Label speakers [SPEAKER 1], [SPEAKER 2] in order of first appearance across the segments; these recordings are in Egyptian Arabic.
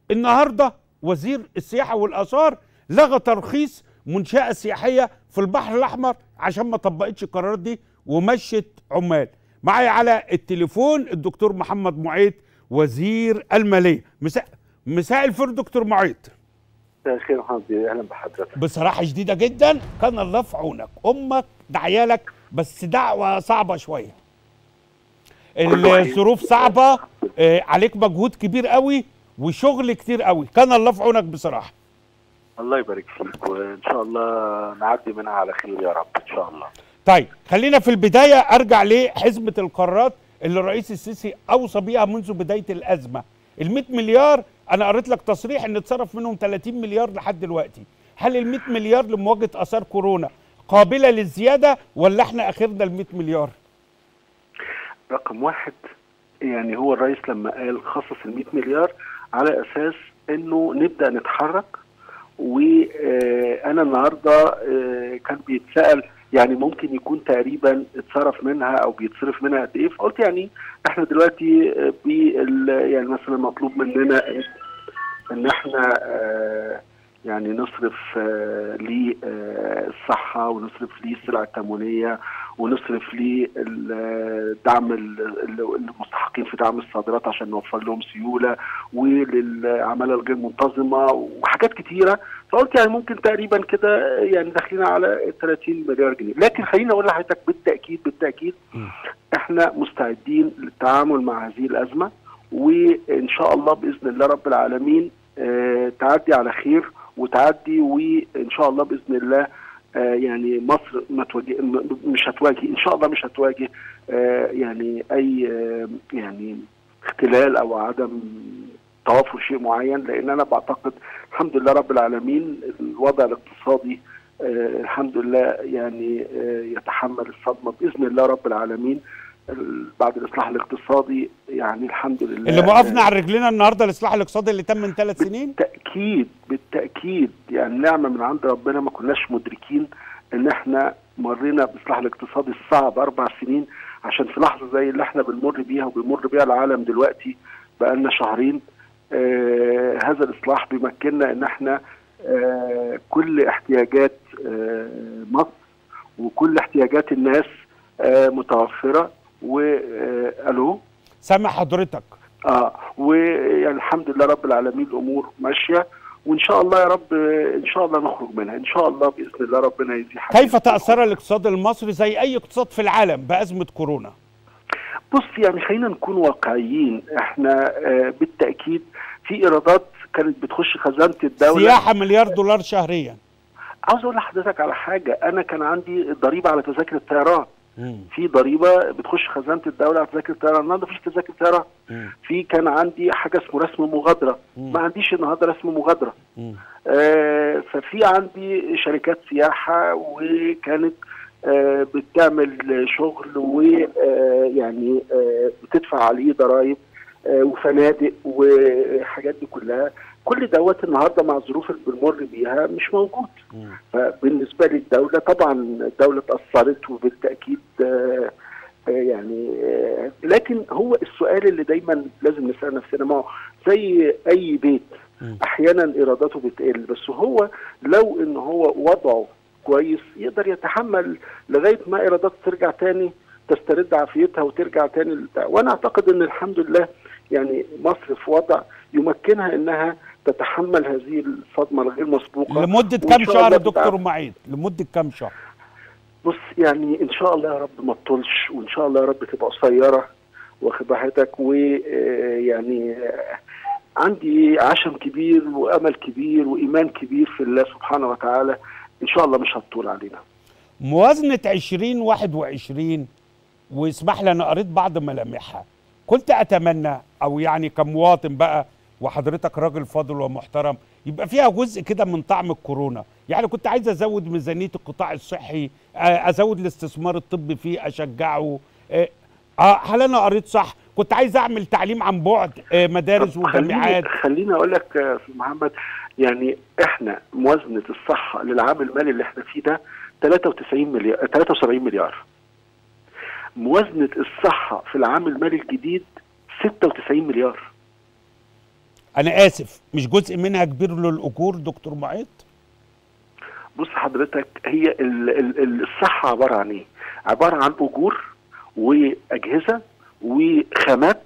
[SPEAKER 1] النهارده وزير السياحه والاثار لغى ترخيص منشاه سياحيه في البحر الاحمر عشان ما طبقتش القرارات دي ومشت عمال معايا على التليفون الدكتور محمد معيط وزير الماليه مساء مساء الفل دكتور معيط
[SPEAKER 2] مساء الخير محمد بيه اهلا بحضرتك
[SPEAKER 1] بصراحه شديده جدا كان الله في عونك امك دعيالك بس دعوه صعبه شويه الظروف صعبه آه، عليك مجهود كبير قوي وشغل كتير قوي كان الله في عونك بصراحه
[SPEAKER 2] الله يبارك فيك وان شاء الله نعدي منها على خير يا رب ان شاء الله
[SPEAKER 1] طيب خلينا في البدايه ارجع لحزمه القرارات اللي الرئيس السيسي اوصى بيها منذ بدايه الازمه ال 100 مليار انا قريت لك تصريح ان اتصرف منهم 30 مليار لحد دلوقتي هل ال 100 مليار لمواجهه اثار كورونا قابله للزياده ولا احنا اخرنا ال 100 مليار
[SPEAKER 2] رقم واحد يعني هو الرئيس لما قال خصص ال 100 مليار على اساس انه نبدا نتحرك وانا النهارده آه، كان بيتسال يعني ممكن يكون تقريبا اتصرف منها او بيتصرف منها قد ايه فقلت يعني احنا دلوقتي آه، بال يعني مثلا مطلوب مننا ان احنا آه، يعني نصرف آه، للصحه ونصرف للسلع التموينيه ونصرف للدعم المستحقين في دعم الصادرات عشان نوفر لهم سيوله وللعماله الغير منتظمه وحاجات كتيره فقلت يعني ممكن تقريبا كده يعني داخلين على 30 مليار جنيه لكن خليني اقول لحضرتك بالتاكيد بالتاكيد احنا مستعدين للتعامل مع هذه الازمه وان شاء الله باذن الله رب العالمين آه، تعدي على خير وتعدي وان شاء الله باذن الله آه، يعني مصر ما تواجه م- مش هتواجه ان شاء الله مش هتواجه آه، يعني اي آه، يعني اختلال او عدم توافر شيء معين لان انا بعتقد الحمد لله رب العالمين الوضع الاقتصادي آه، الحمد لله يعني آه، يتحمل الصدمه باذن الله رب العالمين ال- بعد الاصلاح الاقتصادي يعني الحمد لله
[SPEAKER 1] اللي وقفنا على رجلنا النهارده الاصلاح الاقتصادي اللي تم من ثلاث سنين
[SPEAKER 2] بالتأكيد بالتأكيد يعني نعمة من عند ربنا ما كناش مدركين ان احنا مرينا بالاصلاح الاقتصادي الصعب اربع سنين عشان في لحظة زي اللي احنا بنمر بيها وبيمر بيها العالم دلوقتي بقالنا شهرين آه هذا الاصلاح بيمكننا ان احنا آه كل احتياجات آه مصر وكل احتياجات الناس آه متوفرة والو
[SPEAKER 1] سامع حضرتك
[SPEAKER 2] اه ويعني الحمد لله رب العالمين الامور ماشيه وان شاء الله يا رب ان شاء الله نخرج منها ان شاء الله باذن الله ربنا يزيح
[SPEAKER 1] كيف تاثر الاقتصاد المصري زي اي اقتصاد في العالم بازمه كورونا
[SPEAKER 2] بص يعني خلينا نكون واقعيين احنا آه بالتاكيد في ايرادات كانت بتخش خزانه الدوله
[SPEAKER 1] سياحه مليار دولار شهريا
[SPEAKER 2] عاوز اقول لحضرتك على حاجه انا كان عندي ضريبه على تذاكر الطيران
[SPEAKER 1] مم.
[SPEAKER 2] في ضريبه بتخش خزانه الدوله على تذاكر الطيران النهارده مفيش تذاكر طيران
[SPEAKER 1] مم.
[SPEAKER 2] في كان عندي حاجه اسمه رسم مغادره
[SPEAKER 1] مم.
[SPEAKER 2] ما عنديش النهارده رسم مغادره
[SPEAKER 1] مم.
[SPEAKER 2] آه، ففي عندي شركات سياحة وكانت آه، بتعمل شغل ويعني بتدفع عليه ضرائب آه، وفنادق وحاجات دي كلها كل دوت النهارده مع الظروف اللي بنمر بيها مش موجود
[SPEAKER 1] مم.
[SPEAKER 2] فبالنسبه للدوله طبعا الدوله اتاثرت وبالتاكيد آه، آه، يعني آه، لكن هو السؤال اللي دايما لازم نسال نفسنا ما هو زي اي بيت
[SPEAKER 1] مم.
[SPEAKER 2] احيانا ايراداته بتقل بس هو لو ان هو وضعه كويس يقدر يتحمل لغايه ما ايراداته ترجع تاني تسترد عافيتها وترجع تاني للبتاع. وانا اعتقد ان الحمد لله يعني مصر في وضع يمكنها انها تتحمل هذه الصدمه الغير مسبوقه
[SPEAKER 1] لمده
[SPEAKER 2] وإن
[SPEAKER 1] كام
[SPEAKER 2] شاء
[SPEAKER 1] شهر
[SPEAKER 2] الله
[SPEAKER 1] يا دكتور
[SPEAKER 2] تتعافى.
[SPEAKER 1] معيد لمده كام شهر
[SPEAKER 2] بص يعني ان شاء الله يا رب ما تطولش وان شاء الله يا رب تبقى قصيره واخد راحتك ويعني عندي عشم كبير وامل كبير وايمان كبير في الله سبحانه وتعالى ان شاء الله مش هتطول علينا
[SPEAKER 1] موازنة 2021 واسمح لي انا قريت بعض ملامحها كنت اتمنى او يعني كمواطن بقى وحضرتك راجل فاضل ومحترم يبقى فيها جزء كده من طعم الكورونا يعني كنت عايز ازود ميزانيه القطاع الصحي آه، ازود الاستثمار الطبي فيه اشجعه آه، اه هل انا قريت صح كنت عايز اعمل تعليم عن بعد آه، مدارس
[SPEAKER 2] طب خليني
[SPEAKER 1] وجامعات
[SPEAKER 2] خليني اقول لك يا استاذ محمد يعني احنا موازنه الصحه للعام المالي اللي احنا فيه ده 93 مليار 73 مليار موازنه الصحه في العام المالي الجديد 96 مليار
[SPEAKER 1] انا اسف مش جزء منها كبير للاجور دكتور معيط
[SPEAKER 2] بص حضرتك هي ال ال ال- الصحه عباره عن ايه؟ عباره عن اجور واجهزه وخامات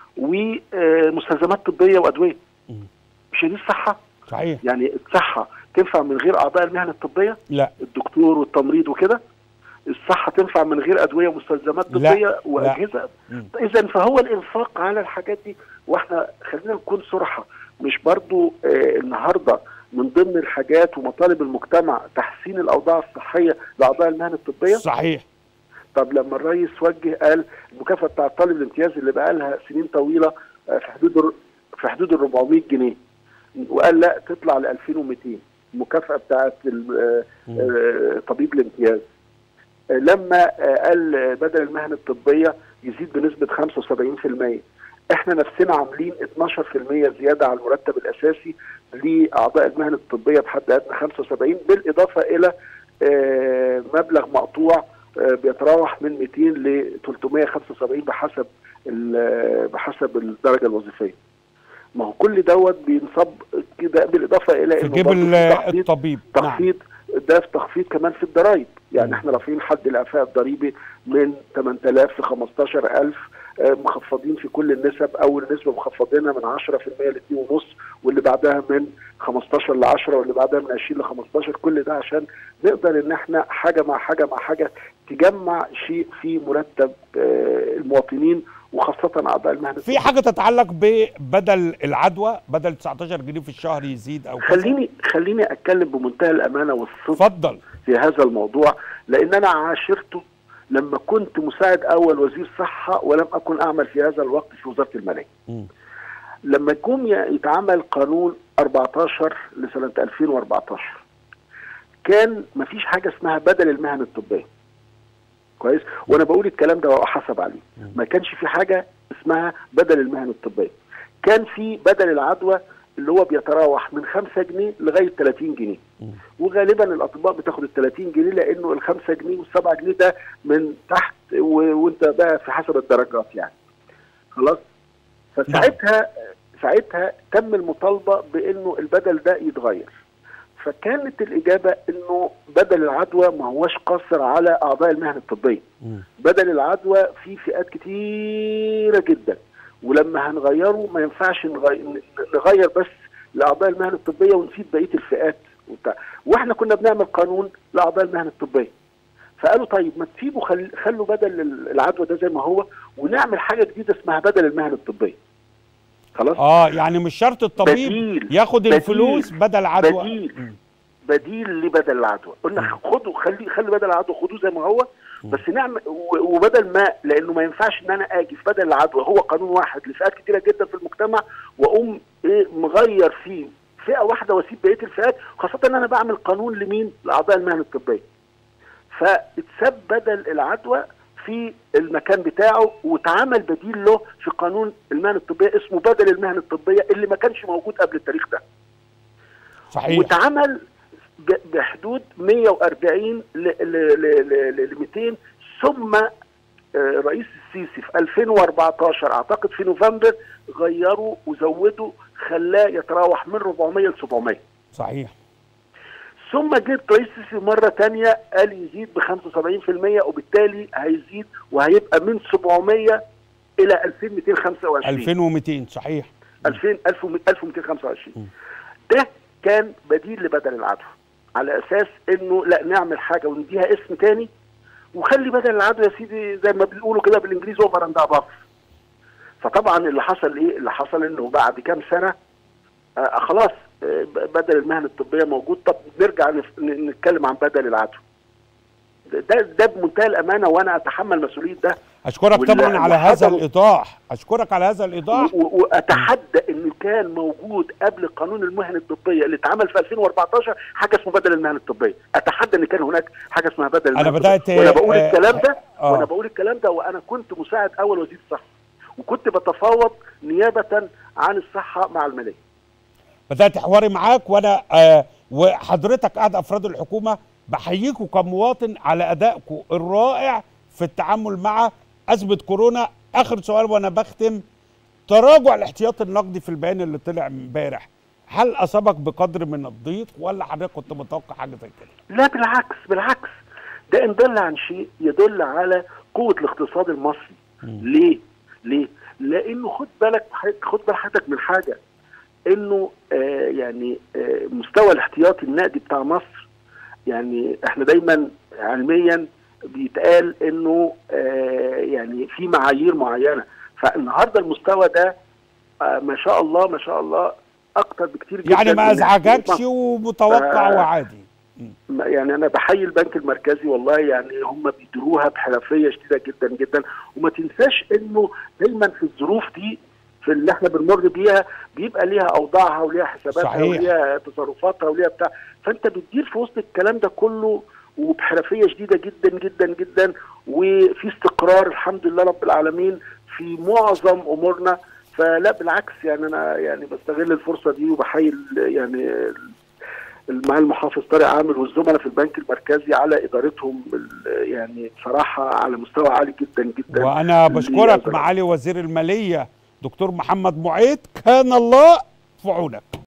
[SPEAKER 2] ومستلزمات طبيه وادويه
[SPEAKER 1] مم.
[SPEAKER 2] مش هي دي الصحه؟
[SPEAKER 1] صحيح
[SPEAKER 2] يعني الصحه تنفع من غير اعضاء المهنه الطبيه
[SPEAKER 1] لا
[SPEAKER 2] الدكتور والتمريض وكده الصحه تنفع من غير ادويه ومستلزمات
[SPEAKER 1] لا،
[SPEAKER 2] طبيه واجهزه
[SPEAKER 1] مم.
[SPEAKER 2] اذا فهو الانفاق على الحاجات دي واحنا خلينا نكون صراحه مش برضو آه النهارده من ضمن الحاجات ومطالب المجتمع تحسين الاوضاع الصحيه لاعضاء المهن الطبيه
[SPEAKER 1] صحيح
[SPEAKER 2] طب لما الرئيس وجه قال المكافاه بتاع طالب الامتياز اللي بقى لها سنين طويله آه، في حدود الر- في حدود ال 400 جنيه وقال لا تطلع ل 2200 المكافاه بتاعت ال- آه،
[SPEAKER 1] مم.
[SPEAKER 2] آه، طبيب الامتياز آه، لما آه، قال آه، بدل المهن الطبيه يزيد بنسبه 75% احنا نفسنا عاملين 12% زياده على المرتب الاساسي لاعضاء المهن الطبيه بحد ادنى 75 بالاضافه الى آه، مبلغ مقطوع آه، بيتراوح من 200 ل 375 بحسب ال- بحسب الدرجه الوظيفيه. ما هو كل دوت بينصب كده بالاضافه الى
[SPEAKER 1] في
[SPEAKER 2] انه
[SPEAKER 1] جيب
[SPEAKER 2] برضه
[SPEAKER 1] ال-
[SPEAKER 2] في تخفيض
[SPEAKER 1] الطبيب نعم
[SPEAKER 2] تخفيض ده في تخفيض كمان في الضرايب يعني
[SPEAKER 1] مم.
[SPEAKER 2] احنا رافعين حد الاعفاء الضريبي من 8000 ل 15000 آه، مخفضين في كل النسب اول نسبه مخفضينها من 10% ل 2.5 واللي بعدها من 15 ل 10 واللي بعدها من 20 ل 15 كل ده عشان نقدر ان احنا حاجه مع حاجه مع حاجه تجمع شيء في مرتب آه، المواطنين وخاصه اعضاء المهنه
[SPEAKER 1] في حاجه تتعلق ببدل العدوى بدل 19 جنيه في الشهر يزيد او كذا
[SPEAKER 2] خليني خليني اتكلم بمنتهى الامانه والصدق
[SPEAKER 1] اتفضل
[SPEAKER 2] في هذا الموضوع لان انا عاشرته لما كنت مساعد اول وزير صحه ولم اكن اعمل في هذا الوقت في وزاره الماليه.
[SPEAKER 1] مم.
[SPEAKER 2] لما يقوم ي- يتعمل قانون 14 لسنه 2014 كان مفيش حاجه اسمها بدل المهن الطبيه. كويس؟ وانا بقول الكلام ده واحاسب عليه.
[SPEAKER 1] مم.
[SPEAKER 2] ما كانش في حاجه اسمها بدل المهن الطبيه. كان في بدل العدوى اللي هو بيتراوح من 5 جنيه لغايه 30 جنيه.
[SPEAKER 1] مم.
[SPEAKER 2] وغالبا الاطباء بتاخد ال 30 جنيه لانه ال 5 جنيه وال 7 جنيه ده من تحت و... وانت بقى في حسب الدرجات يعني خلاص فساعتها ساعتها تم المطالبه بانه البدل ده يتغير فكانت الاجابه انه بدل العدوى ما هوش قاصر على اعضاء المهن الطبيه
[SPEAKER 1] مم.
[SPEAKER 2] بدل العدوى في فئات كتيره جدا ولما هنغيره ما ينفعش نغي- نغير بس لاعضاء المهن الطبيه ونسيب بقيه الفئات وبتاع واحنا كنا بنعمل قانون لاعضاء المهن الطبيه فقالوا طيب ما تسيبوا خل... خلوا بدل العدوى ده زي ما هو ونعمل حاجه جديده اسمها بدل المهن الطبيه خلاص
[SPEAKER 1] اه يعني مش شرط الطبيب
[SPEAKER 2] بديل
[SPEAKER 1] ياخد
[SPEAKER 2] بديل.
[SPEAKER 1] الفلوس بدل عدوى
[SPEAKER 2] بديل.
[SPEAKER 1] مم.
[SPEAKER 2] بديل لبدل العدوى قلنا خدوا خلي خلي بدل العدوى خدوه زي ما هو
[SPEAKER 1] مم.
[SPEAKER 2] بس نعمل و- وبدل ما لانه ما ينفعش ان انا اجي في بدل العدوى هو قانون واحد لفئات كتيره جدا في المجتمع واقوم ايه مغير فيه فئه واحده واسيب بقيه الفئات خاصه ان انا بعمل قانون لمين؟ لاعضاء المهن الطبيه. فاتساب بدل العدوى في المكان بتاعه واتعمل بديل له في قانون المهن الطبيه اسمه بدل المهن الطبيه اللي ما كانش موجود قبل التاريخ ده.
[SPEAKER 1] صحيح
[SPEAKER 2] واتعمل ب- بحدود 140 ل ل- ل- ل- ل 200 ثم آه، رئيس السيسي في 2014 اعتقد في نوفمبر غيروا وزودوا خلاه يتراوح من 400 ل 700
[SPEAKER 1] صحيح
[SPEAKER 2] ثم جه رئيس السيسي مره ثانيه قال يزيد ب 75% وبالتالي هيزيد وهيبقى من 700 الى 2225
[SPEAKER 1] 2200 صحيح
[SPEAKER 2] 2000 1225
[SPEAKER 1] م.
[SPEAKER 2] ده كان بديل لبدل العدوى على اساس انه لا نعمل حاجه ونديها اسم تاني وخلي بدل العدوى يا سيدي زي ما بيقولوا كده بالانجليزي اوفر اند اباف فطبعا اللي حصل ايه؟ اللي حصل انه بعد كام سنه آه خلاص آه بدل المهن الطبيه موجود طب نرجع نف- ن- نتكلم عن بدل العدوى ده ده بمنتهى الامانه وانا اتحمل مسؤوليه ده
[SPEAKER 1] اشكرك
[SPEAKER 2] وال-
[SPEAKER 1] طبعا على هذا
[SPEAKER 2] والحضر-
[SPEAKER 1] الايضاح اشكرك على هذا الايضاح
[SPEAKER 2] و- و- واتحدى انه كان موجود قبل قانون المهن الطبيه اللي اتعمل في 2014 حاجه اسمها بدل المهن الطبيه اتحدى ان كان هناك حاجه اسمها بدل المهن
[SPEAKER 1] أنا بدأت،
[SPEAKER 2] الطبية. وانا بقول
[SPEAKER 1] آه،
[SPEAKER 2] الكلام ده
[SPEAKER 1] آه.
[SPEAKER 2] وانا بقول الكلام ده وانا كنت مساعد اول وزير الصحه وكنت بتفاوض نيابه عن الصحه مع الماليه
[SPEAKER 1] بدات حواري معاك وانا آه وحضرتك احد افراد الحكومه بحييكم كمواطن على ادائكم الرائع في التعامل مع ازمه كورونا اخر سؤال وانا بختم تراجع الاحتياط النقدي في البيان اللي طلع امبارح هل اصابك بقدر من الضيق ولا حضرتك كنت متوقع حاجه زي كده؟
[SPEAKER 2] لا بالعكس بالعكس ده ان دل عن شيء يدل على قوه الاقتصاد المصري
[SPEAKER 1] مم.
[SPEAKER 2] ليه؟ ليه؟ لانه خد بالك خد بال حضرتك من حاجه انه آه يعني آه مستوى الاحتياطي النقدي بتاع مصر يعني احنا دايما علميا بيتقال انه آه يعني في معايير معينه فالنهارده المستوى ده آه ما شاء الله ما شاء الله اكتر بكتير جدا
[SPEAKER 1] يعني ما
[SPEAKER 2] من
[SPEAKER 1] ازعجكش
[SPEAKER 2] مصر.
[SPEAKER 1] ومتوقع
[SPEAKER 2] آه.
[SPEAKER 1] وعادي
[SPEAKER 2] يعني انا بحيي البنك المركزي والله يعني هم بيديروها بحرفيه شديده جدا جدا وما تنساش انه دايما في الظروف دي في اللي احنا بنمر بيها بيبقى ليها اوضاعها وليها حساباتها
[SPEAKER 1] صحيح.
[SPEAKER 2] وليها تصرفاتها وليها بتاع فانت بتدير في وسط الكلام ده كله وبحرفيه شديده جدا جدا جدا وفي استقرار الحمد لله رب العالمين في معظم امورنا فلا بالعكس يعني انا يعني بستغل الفرصه دي وبحيي ال- يعني مع المحافظ طارق عامر والزملاء في البنك المركزي على ادارتهم ال- يعني بصراحه على مستوى عالي جدا جدا
[SPEAKER 1] وانا
[SPEAKER 2] اللي
[SPEAKER 1] بشكرك
[SPEAKER 2] يقدر-
[SPEAKER 1] معالي وزير الماليه دكتور محمد معيط كان الله في عونك